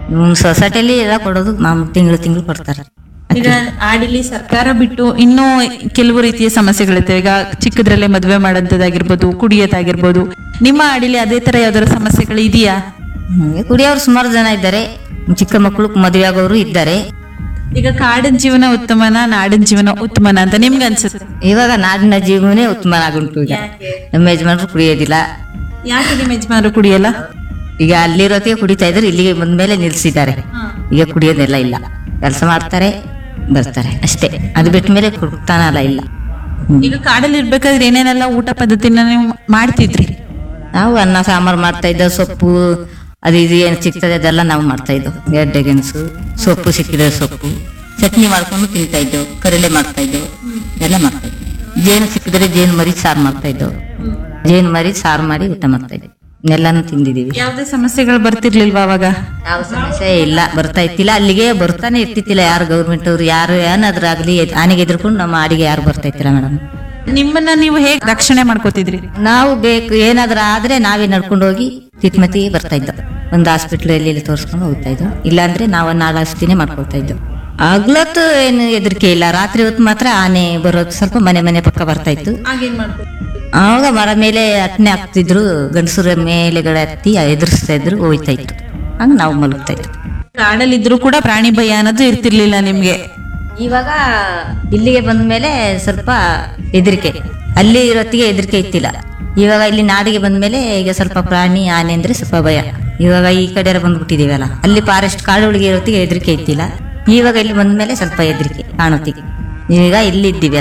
ಸೊಸೈಟಿಯಲ್ಲಿ ಎಲ್ಲ ಕೊಡೋದು ಮಾಮೂಲಿ ತಿಂಗಳು ತಿಂಗಳು ಕೊಡ್ತಾರೆ ಈಗ ಆಡಿಲಿ ಸರ್ಕಾರ ಬಿಟ್ಟು ಇನ್ನೂ ಕೆಲವು ರೀತಿಯ ಸಮಸ್ಯೆಗಳಿರ್ತವೆ ಈಗ ಚಿಕ್ಕದ್ರಲ್ಲೇ ಮದುವೆ ಮಾಡೋದಾಗಿರ್ಬೋದು ಕುಡಿಯೋದಾಗಿರ್ಬೋದು ನಿಮ್ಮ ಆಡಿಲಿ ಅದೇ ತರ ಯಾವ್ದಾರ ಸಮಸ್ಯೆಗಳು ಇದೆಯಾ ಹಂಗೆ ಕುಡಿಯೋರು ಸುಮಾರು ಜನ ಇದ್ದಾರೆ ಚಿಕ್ಕ ಮಕ್ಕಳು ಮದುವೆ ಆಗೋರು ಇದ್ದಾರೆ ಈಗ ಕಾಡಿನ ಜೀವನ ಉತ್ತಮನ ನಾಡಿನ ಜೀವನ ಉತ್ತಮನ ಅಂತ ನಿಮ್ಗೆ ಅನ್ಸುತ್ತೆ ಇವಾಗ ನಾಡಿನ ಜೀವನೇ ಉತ್ತಮ ಆಗುಂಟು ಈಗ ನಮ್ಮ ಯಜಮಾನ್ರು ಕುಡಿಯೋದಿಲ್ಲ ಯಾಕೆ ನಿಮ್ಮ ಯಜಮಾನರು ಕುಡಿಯಲ್ಲ ಈಗ ಅಲ್ಲಿರೋತ್ತಿಗೆ ಕುಡಿತಾ ಇದ್ರು ಇಲ್ಲಿಗೆ ಬಂದ್ಮೇಲೆ ನಿಲ್ಸಿದ್ದಾರೆ ಈಗ ಕುಡಿಯೋದೆಲ್ಲ ಇಲ್ಲ ಕೆಲಸ ಮಾಡ್ತಾರೆ ಬರ್ತಾರೆ ಅಷ್ಟೇ ಅದು ಬಿಟ್ಟ ಮೇಲೆ ಕುಡ್ತಾನಲ್ಲ ಇಲ್ಲ ಈಗ ಕಾಡಲ್ಲಿ ಇರ್ಬೇಕಾದ್ರೆ ಏನೇನೆಲ್ಲ ಊಟ ಪದ್ಧತಿನ ನೀವು ಮಾಡ್ತಿದ್ರಿ ನಾವು ಅನ್ನ ಸಾಂಬಾರು ಮಾಡ್ತಾ ಇದ್ದೋ ಸೊಪ್ಪು ಅದು ಇದು ಏನು ಸಿಗ್ತದೆ ಅದೆಲ್ಲ ನಾವು ಮಾಡ್ತಾ ಇದ್ದೋ ಗೆಡ್ಡೆ ಗೆಣಸು ಸೊಪ್ಪು ಸಿಕ್ಕಿದ್ರೆ ಸೊಪ್ಪು ಚಟ್ನಿ ಮಾಡ್ಕೊಂಡು ತಿಂತಾ ಇದ್ದೋ ಕರಳೆ ಮಾಡ್ತಾ ಇದ್ದೋ ಎಲ್ಲ ಮಾಡ್ತಾ ಇದ್ದೋ ಜೇನು ಸಿಕ್ಕಿದ್ರೆ ಜೇನು ಮರಿ ಸಾರು ಮಾಡ್ತಾ ಇದ್ದೋ ಜೇನು ಮರಿ ಸಾರು ಮಾಡಿ ಊಟ ಮಾಡ್ತಾ ಇದ್ದೋ ಎಲ್ಲಾನು ತಿಂದಿದೀವಿ ಯಾವ್ದೇ ಸಮಸ್ಯೆಗಳು ಬರ್ತಿರ್ಲಿಲ್ವಾ ಅವಾಗ ಯಾವ ಸಮಸ್ಯೆ ಇಲ್ಲ ಬರ್ತಾ ಇತ್ತಿಲ್ಲ ಅಲ್ಲಿಗೆ ಬರ್ತಾನೆ ಇರ್ತಿತ್ತಿಲ್ಲ ಯಾರು ಗೌರ್ಮೆಂಟ್ ಅವ್ರು ಯಾರು ಏನಾದ್ರಾಗ್ಲಿ ಆನೆಗೆ ಎದ್ರುಕೊಂಡು ನಮ್ಮ ಅಡಿಗೆ ಯಾರು ಬರ್ತಾ ಇತ್ತಿಲ್ಲ ಮೇಡಮ್ ನಿಮ್ಮನ್ನ ನೀವು ಹೇಗ್ ರಕ್ಷಣೆ ಮಾಡ್ಕೋತಿದ್ರಿ ನಾವು ಬೇಕು ಏನಾದ್ರೂ ಆದ್ರೆ ನಾವೇ ನಡ್ಕೊಂಡು ಹೋಗಿ ತಿತ್ಮತಿ ಬರ್ತಾ ಇದ್ದೋ ಒಂದು ಹಾಸ್ಪಿಟ್ಲ್ ಎಲ್ಲಿ ಇಲ್ಲಿ ತೋರಿಸ್ಕೊಂಡು ಹೋಗ್ತಾ ಇದ್ದೋ ಇಲ್ಲಾಂದ್ರೆ ನಾವು ನಾಳೆ ಅಷ್ಟಿನೇ ಮಾಡ್ಕೊಳ್ತಾ ಇದ್ದೋ ಆಗ್ಲತ್ತು ಏನು ಹೆದರಿಕೆ ಇಲ್ಲ ರಾತ್ರಿ ಹೊತ್ತು ಮಾತ್ರ ಆನೆ ಬರೋದು ಸ್ವಲ್ಪ ಮನೆ ಮನೆ ಪಕ್ಕ ಬರ್ತಾ ಇತ್ತು ಆವಾಗ ಮರ ಮೇಲೆ ಅಟ್ನೆ ಹಾಕ್ತಿದ್ರು ಗಂಡಸರ ಮೇಲೆಗಡೆ ಹತ್ತಿ ಎದುರಿಸ್ತಾ ಇದ್ರು ಹೋಯ್ತಾ ಇತ್ತು ಹಂಗ ನಾವು ಮಲಗ್ತಾ ಇತ್ತು ಕಾಡಲ್ಲಿದ್ರು ಕೂಡ ಪ್ರಾಣಿ ಭಯ ಅನ್ನೋದು ಇರ್ತಿರ್ಲಿಲ್ಲ ನಿಮ್ಗೆ ಇವಾಗ ಇಲ್ಲಿಗೆ ಬಂದ ಮೇಲೆ ಸ್ವಲ್ಪ ಹೆದರಿಕೆ ಅಲ್ಲಿ ಇರೋತ್ತಿಗೆ ಹೆದರಿಕೆ ಇತ್ತಿಲ್ಲ ಇವಾಗ ಇಲ್ಲಿ ನಾಡಿಗೆ ಬಂದ ಮೇಲೆ ಈಗ ಸ್ವಲ್ಪ ಪ್ರಾಣಿ ಆನೆ ಅಂದ್ರೆ ಸ್ವಲ್ಪ ಭಯ ಇವಾಗ ಈ ಕಡೆ ಬಂದ್ಬಿಟ್ಟಿದೀವಲ್ಲ ಅಲ್ಲಿ ಫಾರೆಸ್ಟ್ ಕಾಡುಗಳಿಗೆ ಇರೋತ್ತಿಗೆ ಹೆದರಿಕೆ ಇತ್ತಿಲ್ಲ ಇವಾಗ ಇಲ್ಲಿ ಬಂದ ಮೇಲೆ ಸ್ವಲ್ಪ ಹೆದರಿಕೆ ಕಾಣುತ್ತಿಗೆ ಈಗ ಇಲ್ಲಿದ್ದೀವಿ